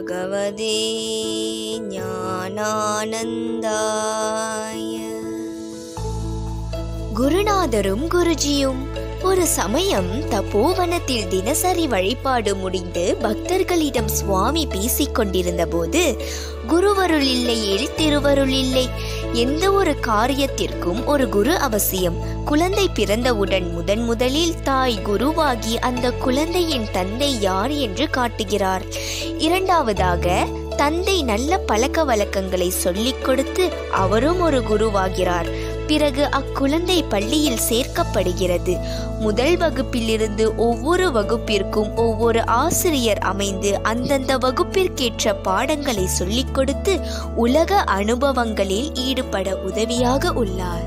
भगवते ஞானானந்தாய குருநாதரும் குருஜியும் ஒரு சமயம் தபோவனத்தில் தினசரி வழிபாடு முடிந்து பக்தர்களிடம் சுவாமி பேசிக் கொண்டிருந்த போது குருவருள் இல்லையேல் திருவருள் இல்லை எந்த ஒரு காரியத்திற்கும் ஒரு குரு அவசியம் குழந்தை பிறந்தவுடன் முதன் முதலில் தாய் குருவாகி அந்த குழந்தையின் தந்தை யார் என்று காட்டுகிறார் இரண்டாவதாக தந்தை நல்ல பழக்க வழக்கங்களை சொல்லிக் கொடுத்து அவரும் ஒரு குருவாகிறார் பிறகு அக்குழந்தை பள்ளியில் சேர்க்கப்படுகிறது முதல் வகுப்பிலிருந்து ஒவ்வொரு வகுப்பிற்கும் ஒவ்வொரு ஆசிரியர் அமைந்து அந்தந்த வகுப்பிற்கேற்ற பாடங்களை சொல்லிக் கொடுத்து உலக அனுபவங்களில் ஈடுபட உதவியாக உள்ளார்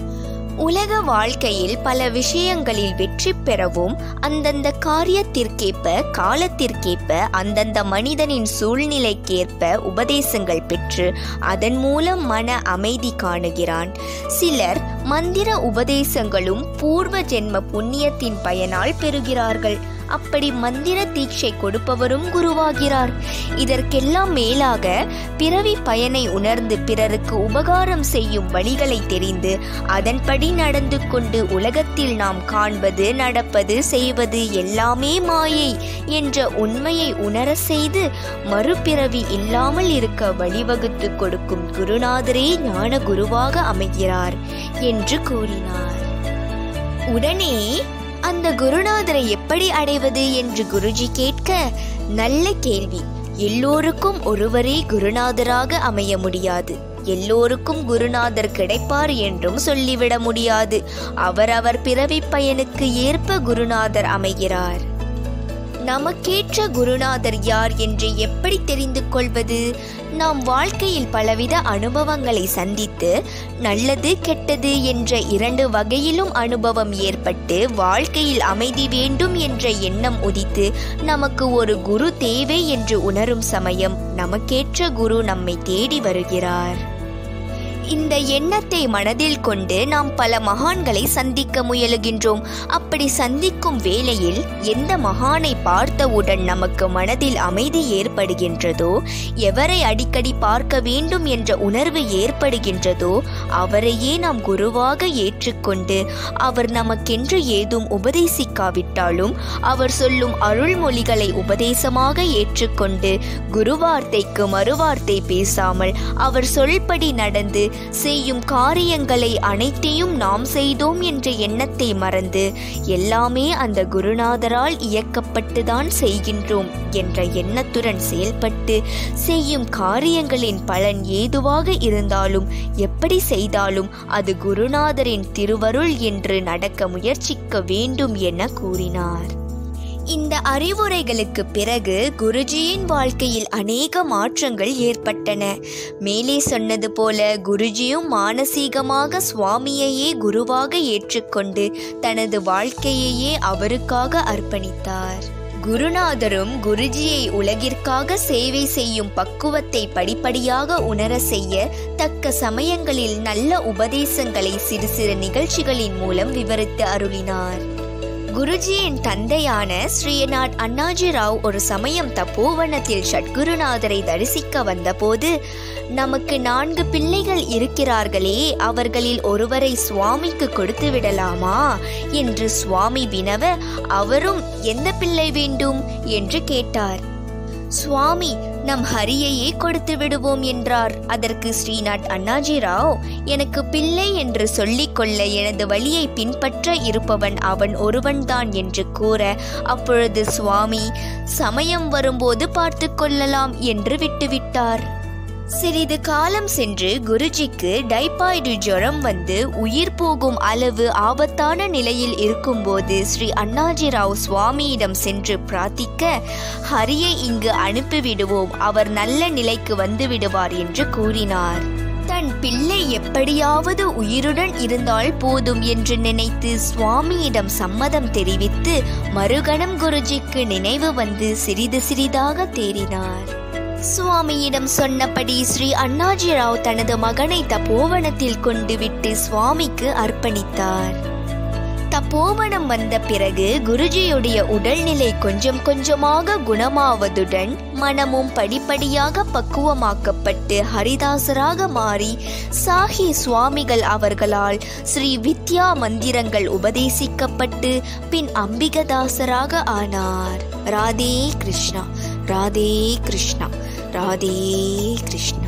உலக வாழ்க்கையில் பல விஷயங்களில் வெற்றி பெறவும் அந்தந்த காரியத்திற்கேற்ப காலத்திற்கேற்ப அந்தந்த மனிதனின் சூழ்நிலைக்கேற்ப உபதேசங்கள் பெற்று அதன் மூலம் மன அமைதி காணுகிறான் சிலர் மந்திர உபதேசங்களும் பூர்வ ஜென்ம புண்ணியத்தின் பயனால் பெறுகிறார்கள் அப்படி மந்திர தீட்சை கொடுப்பவரும் குருவாகிறார் இதற்கெல்லாம் மேலாக பிறவி பயனை உணர்ந்து பிறருக்கு உபகாரம் செய்யும் வழிகளை தெரிந்து அதன்படி நடந்து கொண்டு உலகத்தில் நாம் காண்பது நடப்பது செய்வது எல்லாமே மாயை என்ற உண்மையை உணர செய்து மறுபிறவி இல்லாமல் இருக்க வழிவகுத்து கொடுக்கும் குருநாதரே ஞான குருவாக அமைகிறார் என்று கூறினார் உடனே அந்த குருநாதரை எப்படி அடைவது என்று குருஜி கேட்க நல்ல கேள்வி எல்லோருக்கும் ஒருவரே குருநாதராக அமைய முடியாது எல்லோருக்கும் குருநாதர் கிடைப்பார் என்றும் சொல்லிவிட முடியாது அவரவர் பிறவி பயனுக்கு ஏற்ப குருநாதர் அமைகிறார் நமக்கேற்ற குருநாதர் யார் என்று எப்படி தெரிந்து கொள்வது நாம் வாழ்க்கையில் பலவித அனுபவங்களை சந்தித்து நல்லது கெட்டது என்ற இரண்டு வகையிலும் அனுபவம் ஏற்பட்டு வாழ்க்கையில் அமைதி வேண்டும் என்ற எண்ணம் உதித்து நமக்கு ஒரு குரு தேவை என்று உணரும் சமயம் நமக்கேற்ற குரு நம்மை தேடி வருகிறார் இந்த எண்ணத்தை மனதில் கொண்டு நாம் பல மகான்களை சந்திக்க முயலுகின்றோம் அப்படி சந்திக்கும் வேளையில் எந்த மகானை பார்த்தவுடன் நமக்கு மனதில் அமைதி ஏற்படுகின்றதோ எவரை அடிக்கடி பார்க்க வேண்டும் என்ற உணர்வு ஏற்படுகின்றதோ அவரையே நாம் குருவாக ஏற்றுக்கொண்டு அவர் நமக்கென்று ஏதும் உபதேசிக்காவிட்டாலும் அவர் சொல்லும் அருள்மொழிகளை உபதேசமாக ஏற்றுக்கொண்டு குருவார்த்தைக்கு மறுவார்த்தை பேசாமல் அவர் சொல்படி நடந்து செய்யும் காரியங்களை அனைத்தையும் நாம் செய்தோம் என்ற எண்ணத்தை மறந்து எல்லாமே அந்த குருநாதரால் இயக்கப்பட்டுதான் செய்கின்றோம் என்ற எண்ணத்துடன் செயல்பட்டு செய்யும் காரியங்களின் பலன் ஏதுவாக இருந்தாலும் எப்படி செய்தாலும் அது குருநாதரின் திருவருள் என்று நடக்க முயற்சிக்க வேண்டும் என கூறினார் இந்த அறிவுரைகளுக்கு பிறகு குருஜியின் வாழ்க்கையில் அநேக மாற்றங்கள் ஏற்பட்டன மேலே சொன்னது போல குருஜியும் மானசீகமாக சுவாமியையே குருவாக ஏற்றுக்கொண்டு தனது வாழ்க்கையையே அவருக்காக அர்ப்பணித்தார் குருநாதரும் குருஜியை உலகிற்காக சேவை செய்யும் பக்குவத்தை படிப்படியாக உணர செய்ய தக்க சமயங்களில் நல்ல உபதேசங்களை சிறு சிறு நிகழ்ச்சிகளின் மூலம் விவரித்து அருளினார் குருஜியின் தந்தையான ஸ்ரீநாத் அண்ணாஜி ராவ் ஒரு சமயம் தப்போவனத்தில் ஷட்குருநாதரை தரிசிக்க வந்தபோது நமக்கு நான்கு பிள்ளைகள் இருக்கிறார்களே அவர்களில் ஒருவரை சுவாமிக்கு கொடுத்து விடலாமா என்று சுவாமி வினவ அவரும் எந்த பிள்ளை வேண்டும் என்று கேட்டார் சுவாமி நம் ஹரியையே கொடுத்து விடுவோம் என்றார் அதற்கு ஸ்ரீநாத் அண்ணாஜி ராவ் எனக்கு பிள்ளை என்று சொல்லிக்கொள்ள எனது வழியை பின்பற்ற இருப்பவன் அவன் ஒருவன்தான் என்று கூற அப்பொழுது சுவாமி சமயம் வரும்போது பார்த்து கொள்ளலாம் என்று விட்டுவிட்டார் சிறிது காலம் சென்று குருஜிக்கு டைபாய்டு ஜுரம் வந்து உயிர் போகும் அளவு ஆபத்தான நிலையில் இருக்கும்போது ஸ்ரீ அண்ணாஜி ராவ் சுவாமியிடம் சென்று பிரார்த்திக்க ஹரியை இங்கு அனுப்பிவிடுவோம் அவர் நல்ல நிலைக்கு வந்து விடுவார் என்று கூறினார் தன் பிள்ளை எப்படியாவது உயிருடன் இருந்தால் போதும் என்று நினைத்து சுவாமியிடம் சம்மதம் தெரிவித்து மறுகணம் குருஜிக்கு நினைவு வந்து சிறிது சிறிதாக தேறினார் சுவாமியிடம் சொன்னபடி ஸ்ரீ அண்ணாஜி ராவ் தனது மகனை தபோவனத்தில் கொண்டு விட்டு சுவாமிக்கு அர்ப்பணித்தார் தப்போவனம் வந்த பிறகு குருஜியுடைய உடல்நிலை கொஞ்சம் கொஞ்சமாக குணமாவதுடன் மனமும் படிப்படியாக பக்குவமாக்கப்பட்டு ஹரிதாசராக மாறி சாஹி சுவாமிகள் அவர்களால் ஸ்ரீ வித்யா மந்திரங்கள் உபதேசிக்கப்பட்டு பின் அம்பிகதாசராக ஆனார் ராதே கிருஷ்ணா ராதே கிருஷ்ணா ராதே கிருஷ்ணா